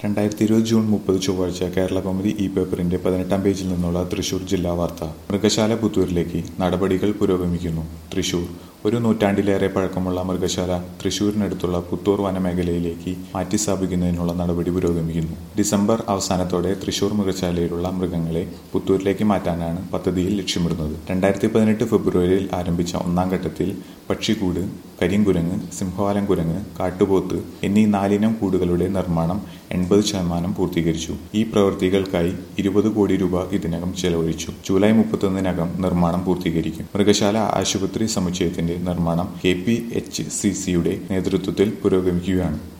രണ്ടായിരത്തി ഇരുപത് ജൂൺ മുപ്പത് ചൊവ്വാഴ്ച കേരള കൗമുദി ഇ പേപ്പറിന്റെ പതിനെട്ടാം പേജിൽ നിന്നുള്ള തൃശൂർ ജില്ലാ വാർത്ത മൃഗശാല പുത്തൂരിലേക്ക് നടപടികൾ പുരോഗമിക്കുന്നു തൃശൂർ ഒരു നൂറ്റാണ്ടിലേറെ പഴക്കമുള്ള മൃഗശാല തൃശൂരിനടുത്തുള്ള പുത്തൂർ വനമേഖലയിലേക്ക് മാറ്റിസ്ഥാപിക്കുന്നതിനുള്ള നടപടി പുരോഗമിക്കുന്നു ഡിസംബർ അവസാനത്തോടെ തൃശൂർ മൃഗശാലയിലുള്ള മൃഗങ്ങളെ പുത്തൂരിലേക്ക് മാറ്റാനാണ് പദ്ധതിയിൽ ലക്ഷ്യമിടുന്നത് രണ്ടായിരത്തി പതിനെട്ട് ഫെബ്രുവരിയിൽ ആരംഭിച്ച ഒന്നാം ഘട്ടത്തിൽ പക്ഷിക്കൂട് കരിങ്കുരങ്ങ് സിംഹവാലൻ കുരങ്ങ് കാട്ടുപോത്ത് എന്നീ നാലിനം കൂടുകളുടെ നിർമ്മാണം എൺപത് ശതമാനം പൂർത്തീകരിച്ചു ഈ പ്രവൃത്തികൾക്കായി ഇരുപത് കോടി രൂപ ഇതിനകം ചെലവഴിച്ചു ജൂലൈ മുപ്പത്തൊന്നിനകം നിർമ്മാണം പൂർത്തീകരിക്കും മൃഗശാല ആശുപത്രി സമുച്ചയത്തിന്റെ നിർമ്മാണം കെ പി എച്ച് സി സിയുടെ നേതൃത്വത്തിൽ പുരോഗമിക്കുകയാണ്